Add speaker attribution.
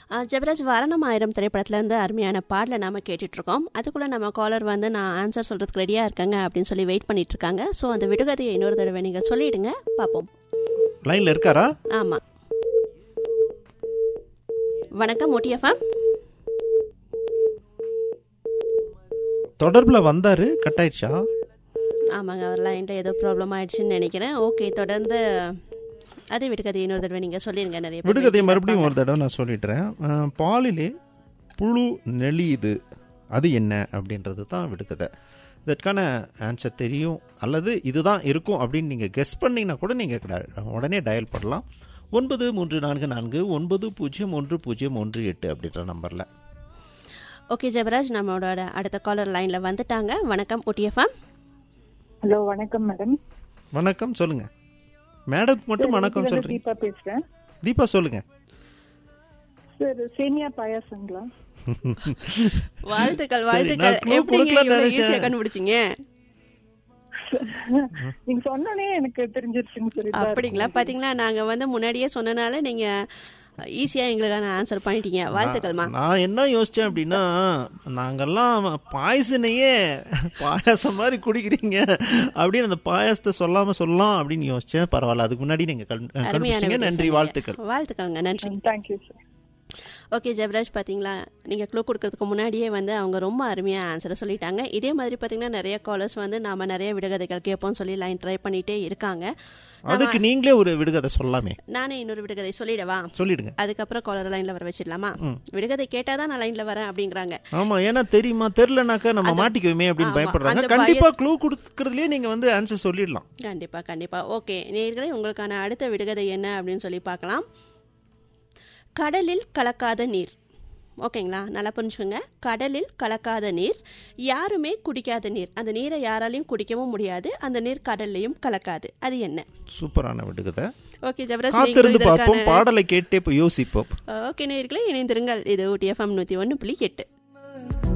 Speaker 1: ஆ, ஜெபராஜ் வரணம் ஆயிரம் திரைப்படத்துலேருந்து அருமையான பாடலை நாம கேட்டுட்டு இருக்கோம் அதுக்குள்ளே நம்ம காலர் வந்து நான் ஆன்சர் சொல்கிறதுக்கு ரெடியாக இருக்காங்க அப்படின்னு சொல்லி வெயிட் பண்ணிட்டு இருக்காங்க ஸோ அந்த விடுகதையை இன்னொரு தடவை நீங்கள் சொல்லிடுங்க பார்ப்போம்
Speaker 2: லைன்ல இருக்காரா
Speaker 1: ஆமாம் வணக்கம் ஓட்டியஃபம்
Speaker 2: தொடர்புல வந்தாரு கட் ஆயிடுச்சா
Speaker 1: ஆமாங்க அவர் லைனில் ஏதோ ப்ராப்ளம் ஆயிடுச்சுன்னு நினைக்கிறேன் ஓகே தொடர்ந்து அதே விடுகதையை இன்னொரு தடவை நீங்கள் சொல்லிடுங்க நிறைய பேர்
Speaker 2: விடுகதையை
Speaker 1: wait
Speaker 2: மறுபடியும்
Speaker 1: பண்ணிட்டு
Speaker 2: ஒரு தடவை நான் சொல்லிடுறேன் அஹ், பாலிலே புழு நெளியுது அது என்ன அப்படின்றது தான் விடுகதை இதற்கான ஆன்சர் தெரியும் அல்லது இதுதான் இருக்கும் அப்படின்னு நீங்கள் கெஸ் பண்ணீங்கன்னா கூட நீங்கள் உடனே டயல் பண்ணலாம் ஒன்பது மூன்று நான்கு நான்கு ஒன்பது பூஜ்ஜியம் ஒன்று பூஜ்ஜியம் ஒன்று எட்டு அப்படின்ற நம்பரில்
Speaker 1: ஓகே ஜெபராஜ் நம்மளோட அடுத்த காலர் லைனில் வந்துட்டாங்க வணக்கம் ஒட்டியஃபம்
Speaker 3: ஹலோ வணக்கம் மேடம்
Speaker 2: வணக்கம் சொல்லுங்க மேடம் மட்டும் வணக்கம்
Speaker 3: இதுல
Speaker 2: சொல்றீங்க
Speaker 3: தீபா பேசுறேன்
Speaker 2: தீபா சொல்லுங்க
Speaker 3: சார் சேமியா பாயாசங்களா
Speaker 1: வாழ்த்துக்கள்
Speaker 2: சரி,
Speaker 1: வாழ்த்துக்கள்
Speaker 2: நான் clue
Speaker 1: எப்படிங்க
Speaker 2: கொடுக்கலாம்னு
Speaker 1: இவ்வளவு
Speaker 2: நினைச்சேன்.
Speaker 1: ஈஸியா கண்டுபிடிச்சீங்க
Speaker 3: நீங்க சொன்னோனே எனக்கு தெரிஞ்சிருச்சுங்க சார் இதா
Speaker 1: அப்படிங்களா
Speaker 3: இருக்கும்.
Speaker 1: பாத்தீங்களா நாங்க வந்து முன்னாடியே சொன்னனால நீங்க ஈஸியா எங்களுக்கான ஆன்சர் பண்ணிட்டீங்க வாழ்த்துக்கள்மா
Speaker 2: நான் என்ன யோசிச்சேன் அப்படின்னா நாங்கெல்லாம் பாயசனையே பாயாசம் மாதிரி குடிக்கிறீங்க அப்படின்னு அந்த பாயாசத்தை சொல்லாம சொல்லலாம் அப்படின்னு யோசிச்சேன் பரவாயில்ல அதுக்கு முன்னாடி நீங்க கண்டு-
Speaker 1: அருமையான
Speaker 2: கண்டுபிடிச்சீங்க
Speaker 1: விடை
Speaker 2: நன்றி
Speaker 1: சொன்னீங்க.
Speaker 2: வாழ்த்துக்கள்
Speaker 1: வாழ்த்துக்கள்ங்க நன்றி
Speaker 3: தேங்க்யூ சார்
Speaker 1: ஓகே ஜெபராஜ் பாத்தீங்களா நீங்க க்ளூ கொடுக்கறதுக்கு முன்னாடியே வந்து அவங்க ரொம்ப அருமையா ஆன்சரை சொல்லிட்டாங்க இதே மாதிரி பாத்தீங்கன்னா நிறைய காலர்ஸ் வந்து நாம நிறைய விடுகதைகள் கேட்போம்னு சொல்லி லைன் ட்ரை பண்ணிட்டே இருக்காங்க
Speaker 2: அதுக்கு நீங்களே ஒரு விடுகதை சொல்லலாமே
Speaker 1: நானே இன்னொரு விடுகதை சொல்லிடவா
Speaker 2: சொல்லிடுங்க
Speaker 1: அதுக்கப்புறம் காலர் லைன்ல வர வச்சிடலாமா விடுகதை கேட்டாதான் நான் லைன்ல வரேன் அப்படிங்கிறாங்க
Speaker 2: ஆமா ஏன்னா தெரியுமா தெரியலனாக்கா நம்ம மாட்டிக்குவோமே அப்படின்னு
Speaker 1: ஆமா,
Speaker 2: பயப்படுறாங்க
Speaker 1: அந்த
Speaker 2: கண்டிப்பா க்ளூ கொடுக்கறதுலயே நீங்க வந்து ஆன்சர் சொல்லிடலாம்
Speaker 1: கண்டிப்பா கண்டிப்பா ஓகே நேர்களே உங்களுக்கான அடுத்த விடுகதை என்ன அப்படின்னு சொல்லி பார்க்கலாம் கடலில் கலக்காத நீர் ஓகேங்களா நல்லா புரிஞ்சுக்கோங்க கடலில் கலக்காத நீர் யாருமே குடிக்காத நீர் அந்த நீரை யாராலையும் குடிக்கவும் முடியாது அந்த நீர் கடல்லையும் கலக்காது அது என்ன
Speaker 2: சூப்பரான விடுகதை
Speaker 1: ஓகே ஜபராஜ்
Speaker 2: காத்திருந்து பார்ப்போம் பாடலை கேட்டே போய் யோசிப்போம்
Speaker 1: ஓகே நேர்களே இணைந்திருங்கள் இது ஊட்டி எஃப்எம் நூற்றி ஒன்று புள்ளி எட்டு